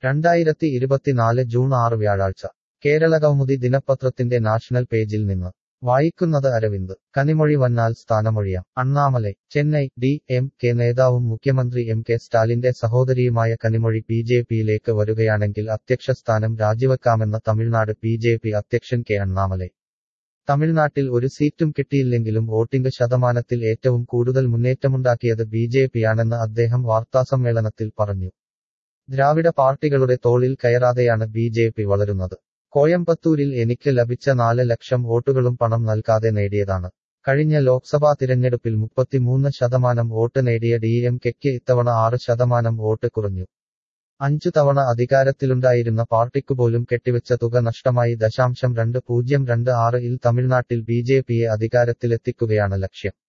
രണ്ടായിരത്തി ഇരുപത്തിനാല് ജൂൺ ആറ് വ്യാഴാഴ്ച കേരളകൗമുദി ദിനപത്രത്തിന്റെ നാഷണൽ പേജിൽ നിന്ന് വായിക്കുന്നത് അരവിന്ദ് കനിമൊഴി വന്നാൽ സ്ഥാനമൊഴിയാം Annamalai Chennai D M K നേതാവും മുഖ്യമന്ത്രി എം കെ സ്റ്റാലിന്റെ സഹോദരിയുമായ കനിമൊഴി ബി ജെ പിയിലേക്ക് വരുകയാണെങ്കിൽ അധ്യക്ഷ സ്ഥാനം രാജിവെക്കാമെന്ന് തമിഴ്നാട് ബി ജെ പി അധ്യക്ഷൻ കെ അണ്ണാമലൈ തമിഴ്നാട്ടിൽ ഒരു സീറ്റും കിട്ടിയില്ലെങ്കിലും വോട്ടിംഗ് ശതമാനത്തിൽ ഏറ്റവും കൂടുതൽ മുന്നേറ്റമുണ്ടാക്കിയത് ബി ജെ പിയാണെന്ന് അദ്ദേഹം വാർത്താസമ്മേളനത്തിൽ പറഞ്ഞു ദ്രാവിഡ പാർട്ടികളുടെ തോളിൽ കയറാതെയാണ് ബി ജെ പി വളരുന്നത് കോയമ്പത്തൂരിൽ എനിക്ക് ലഭിച്ച നാല് ലക്ഷം വോട്ടുകളും പണം നൽകാതെ നേടിയതാണ് കഴിഞ്ഞ ലോക്സഭാ തിരഞ്ഞെടുപ്പിൽ മുപ്പത്തിമൂന്ന് ശതമാനം വോട്ട് നേടിയ ഡി എം കെക്ക് ഇത്തവണ ആറ് ശതമാനം വോട്ട് കുറഞ്ഞു അഞ്ചു തവണ അധികാരത്തിലുണ്ടായിരുന്ന പാർട്ടിക്കുപോലും കെട്ടിവെച്ച തുക നഷ്ടമായി ദശാംശം രണ്ട് പൂജ്യം രണ്ട് ആറ് ഇൽ തമിഴ്നാട്ടിൽ ബി ജെ പിയെ അധികാരത്തിലെത്തിക്കുകയാണ് ലക്ഷ്യം